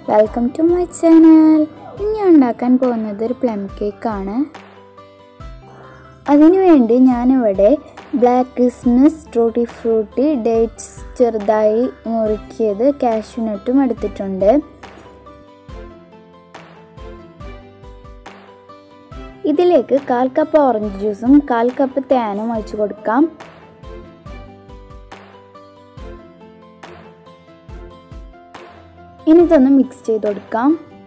welcome to my channel ഇന്ന് ഞാൻ ഉണ്ടാക്കാൻ പോകുന്നത് ഒരു പ്ലം കേക്കാണ് അതിനുവേണ്ടി ഞാനിവിടെ ബ്ലാക്ക് ക്രിസ്മസ് ട്രൂട്ടി ഫ്രൂട്ടി ഡേറ്റ്സ് ചെറുതായി മുറുക്കിയത് കാഷ്യൂനട്ടും എടുത്തിട്ടുണ്ട് ഇതിലേക്ക് കാൽ കപ്പ് ഓറഞ്ച് ജ്യൂസും കാൽ കപ്പ് തേനും ഒഴിച്ചു കൊടുക്കാം ഇനി ഇതൊന്ന് മിക്സ് ചെയ്ത് കൊടുക്കാം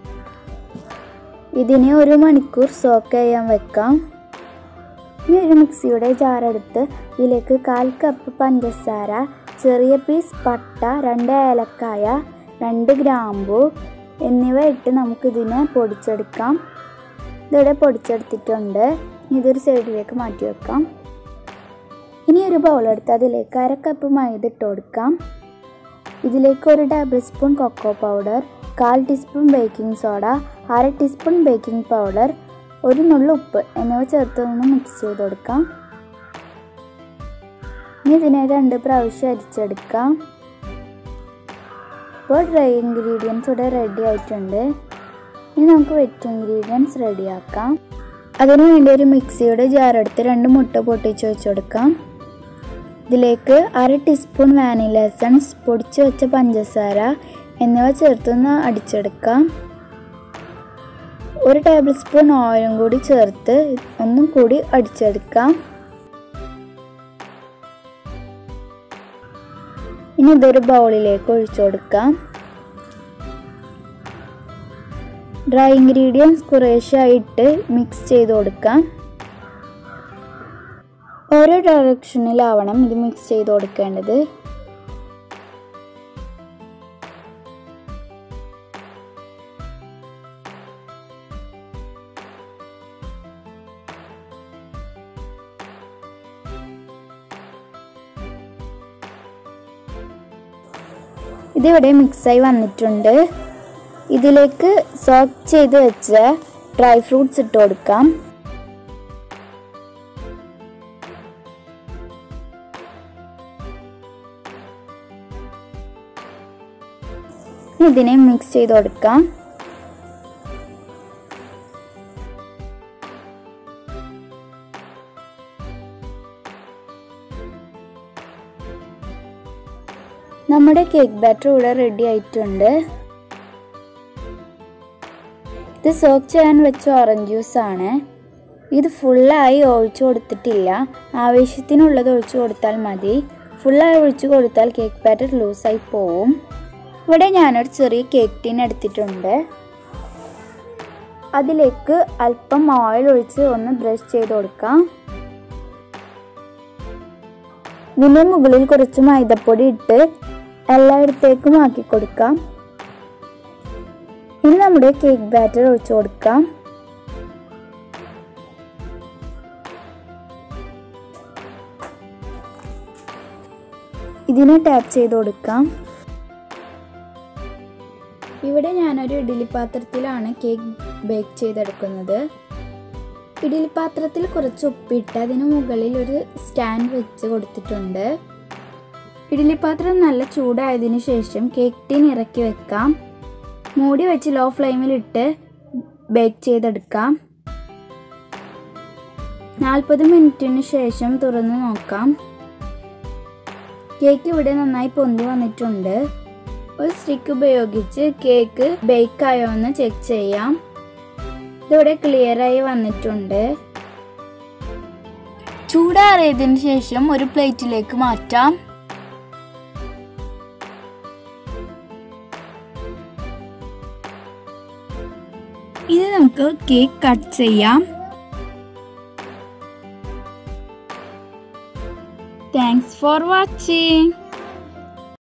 ഇതിനെ ഒരു മണിക്കൂർ സോക്ക് ചെയ്യാൻ വെക്കാം ഇനി ഒരു മിക്സിയുടെ ജാറെടുത്ത് ഇതിലേക്ക് കാൽ കപ്പ് പഞ്ചസാര ചെറിയ പീസ് പട്ട രണ്ട് ഏലക്കായ രണ്ട് ഗ്രാമ്പു എന്നിവ ഇട്ട് നമുക്കിതിനെ പൊടിച്ചെടുക്കാം ഇതിവിടെ പൊടിച്ചെടുത്തിട്ടുണ്ട് ഇതൊരു സൈഡിലേക്ക് മാറ്റി വെക്കാം ഇനി ഒരു ബൗളെടുത്ത് അതിലേക്ക് അര കപ്പ് മൈദ ഇട്ട് കൊടുക്കാം ഇതിലേക്ക് ഒരു ടേബിൾ സ്പൂൺ കൊക്കോ പൗഡർ കാൽ ടീസ്പൂൺ ബേക്കിംഗ് സോഡ അര ടീസ്പൂൺ ബേക്കിംഗ് പൗഡർ ഒരു നുള്ളു ഉപ്പ് എന്നിവ ചേർത്ത് ഒന്ന് മിക്സ് ചെയ്ത് കൊടുക്കാം ഇനി ഇതിനെ രണ്ട് പ്രാവശ്യം അരിച്ചെടുക്കാം ഇപ്പോൾ ഡ്രൈ ഇൻഗ്രീഡിയൻസ് ഇവിടെ റെഡി ആയിട്ടുണ്ട് ഇനി നമുക്ക് വെറ്റ് ഇൻഗ്രീഡിയൻസ് റെഡിയാക്കാം അതിനു വേണ്ടി ഒരു മിക്സിയുടെ ജാറെടുത്ത് രണ്ട് മുട്ട പൊട്ടിച്ച് വെച്ച് കൊടുക്കാം ഇതിലേക്ക് അര ടീസ്പൂൺ വാനില എസൻസ് പൊടിച്ച് വെച്ച പഞ്ചസാര എന്നിവ ചേർത്തൊന്ന് അടിച്ചെടുക്കാം ഒരു ടേബിൾ സ്പൂൺ ഓയിലും കൂടി ചേർത്ത് ഒന്നും കൂടി അടിച്ചെടുക്കാം ഇനി ഇതൊരു ബൗളിലേക്ക് ഒഴിച്ചു കൊടുക്കാം ഡ്രൈ ഇൻഗ്രീഡിയൻസ് കുറേശ്ശായിട്ട് മിക്സ് ചെയ്ത് കൊടുക്കാം ഓരോ ഡയറക്ഷനിലാവണം ഇത് മിക്സ് ചെയ്ത് കൊടുക്കേണ്ടത് ഇതിവിടെ മിക്സായി വന്നിട്ടുണ്ട് ഇതിലേക്ക് സോക്ക് ചെയ്ത് വെച്ച ഡ്രൈ ഫ്രൂട്ട്സ് ഇട്ട് കൊടുക്കാം ഇതിനെ മിക്സ് ചെയ്ത് കൊടുക്കാം നമ്മുടെ കേക്ക് ബാറ്റർ ഇവിടെ റെഡി ആയിട്ടുണ്ട് ഇത് സോക്ക് ചെയ്യാൻ വെച്ച ഓറഞ്ച് ജ്യൂസ് ആണ് ഇത് ഫുള്ളായി ഒഴിച്ചു കൊടുത്തിട്ടില്ല ആവശ്യത്തിനുള്ളത് ഒഴിച്ചു കൊടുത്താൽ മതി ഫുള്ളായി ഒഴിച്ചു കൊടുത്താൽ കേക്ക് ബാറ്റർ ലൂസായി പോവും ഇവിടെ ഞാനൊരു ചെറിയ കേക്ക് ടീൻ എടുത്തിട്ടുണ്ട് അതിലേക്ക് അല്പം ഓയിൽ ഒഴിച്ച് ഒന്ന് ബ്രഷ് ചെയ്ത് കൊടുക്കാം ഇതിൻ്റെ മുകളിൽ കുറച്ച് മൈദപ്പൊടി ഇട്ട് എല്ലായിടത്തേക്കും ആക്കി കൊടുക്കാം ഇനി നമ്മുടെ കേക്ക് ബാറ്റർ ഒഴിച്ചു കൊടുക്കാം ഇതിനെ ടാപ്പ് ചെയ്ത് കൊടുക്കാം ഇവിടെ ഞാനൊരു ഇഡ്ഡലി പാത്രത്തിലാണ് കേക്ക് ബേക്ക് ചെയ്തെടുക്കുന്നത് ഇഡ്ഡലി പാത്രത്തിൽ കുറച്ച് ഉപ്പിട്ട് അതിന് മുകളിൽ ഒരു സ്റ്റാൻഡ് വെച്ച് കൊടുത്തിട്ടുണ്ട് ഇഡ്ഡലി പാത്രം നല്ല ചൂടായതിനു ശേഷം കേക്ക് ടീൻ ഇറക്കി വെക്കാം മൂടി വെച്ച് ലോ ഫ്ലെയിമിലിട്ട് ബേക്ക് ചെയ്തെടുക്കാം നാൽപ്പത് മിനിറ്റിന് ശേഷം തുറന്ന് നോക്കാം കേക്ക് ഇവിടെ നന്നായി പൊന്തി വന്നിട്ടുണ്ട് ഒരു സ്റ്റിക്ക് ഉപയോഗിച്ച് കേക്ക് ബേക്ക് ആയോ എന്ന് ചെക്ക് ചെയ്യാം ഇതിവിടെ ക്ലിയർ ആയി വന്നിട്ടുണ്ട് ചൂടാറിയതിന് ശേഷം ഒരു പ്ലേറ്റിലേക്ക് മാറ്റാം ഇനി നമുക്ക് കേക്ക് കട്ട് ചെയ്യാം താങ്ക്സ് ഫോർ വാച്ചിങ്